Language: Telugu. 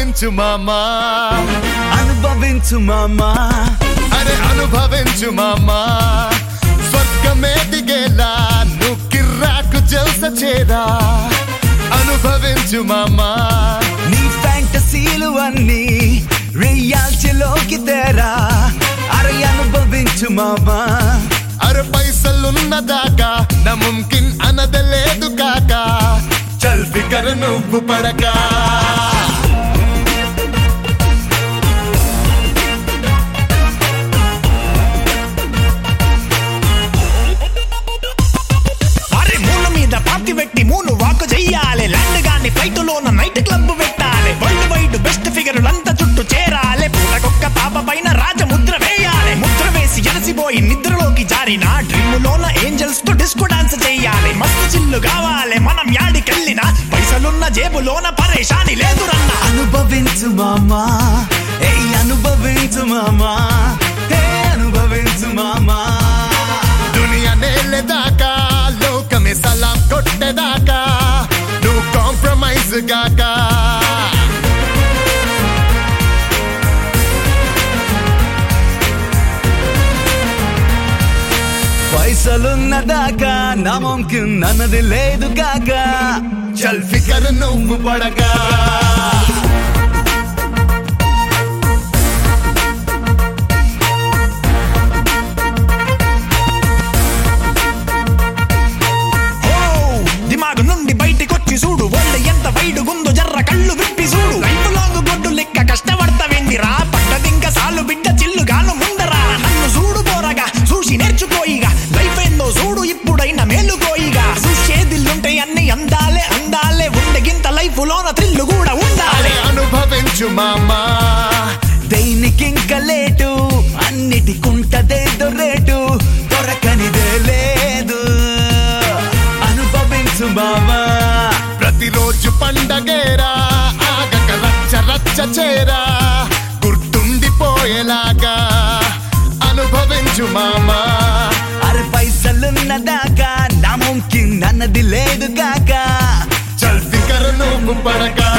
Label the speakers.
Speaker 1: అనుభవించు మామా
Speaker 2: అనుభవించు మామా
Speaker 1: అరే అనుభవించు మామా స్వర్గమే దిగేలా నువ్వు కిర్రాకు జల్స చేరా అనుభవించు మామా
Speaker 2: నీ ఫ్యాంటసీలు అన్నీ రియాల్టీలోకి తేరా అరే అనుభవించు మామా
Speaker 1: అరే పైసలున్న దాకా నా ముమ్కిన్ అనద లేదు కాక చల్ ఫికర్ నువ్వు పడకా
Speaker 3: అరే మూల మీద పాతి పెట్టి మూను వాక్ చెయ్యాలి ల్యాండ్ గాని ఫ్లైట్ లోన నైట్ క్లబ్ పెట్టాలి వరల్డ్ వైడ్ బెస్ట్ ఫిగరులంతా చుట్టూ చేరాలి పూటకొక్క పాప పైన రాజముద్ర వేయాలి ముద్ర వేసి ఎలసిపోయి నిద్రలోకి జారిన డ్రీమ్ లోన ఏంజల్స్ తో డిస్కో డాన్స్ చెయ్యాలి మస్తు చిల్లు కావాలి మనం యాడికెళ్ళినా పైసలున్న జేబులోన పరేషాని లేదు రన్న
Speaker 2: అనుభవించు మామా ఏ అనుభవించు మామా ఏ అనుభవించు మామా
Speaker 1: దునియా నేలేదాకా లోకమే సలాం కొట్టేదాకా నువ్వు కాంప్రమైజ్ గాక
Speaker 2: పైసలున్న దాకా నా ముంకిన్ అన్నది లేదు కాక
Speaker 1: చల్ ఫికర్ నువ్వు పడగా
Speaker 3: ఓ దిమాగు నుండి బయటికొచ్చి చూడు ఒళ్ళు ఎంత వైడుగుందో జర్ర కళ్ళు విప్పి చూడు లైఫ్ లాంగ్ గొడ్డు లెక్క కష్టపడతావేందిరా పట్టదింక సాలు బిడ్డ చిల్లుగాను ముందరా నన్ను చూడు పోరగా చూసి నేర్చుకోయిగా లైఫ్ ఏందో చూడు ఇప్పుడైనా మేలుకోయిగా చూసేదిల్లుంటే అన్ని అందాలే అందాలే ఉండగింత లైఫ్ లోన థ్రిల్లు కూడా ఉండాలి
Speaker 1: అరే అనుభవించు మామా
Speaker 2: దేనికింక లేటు అన్నిటికుంటదేదో రేటు దొరకనిదే లేదు అనుభవించు బాబా
Speaker 1: ప్రతిరోజు పండగేరా ఆగక రచ్చ రచ్చ చేరా గుర్తుండిపోయేలాగా అనుభవించు మామా
Speaker 2: అరే పైసలున్న దాకా నా ముంకిన్ అన్నది లేదు కాక
Speaker 1: చల్ ఫికర్ నువ్వు పడగా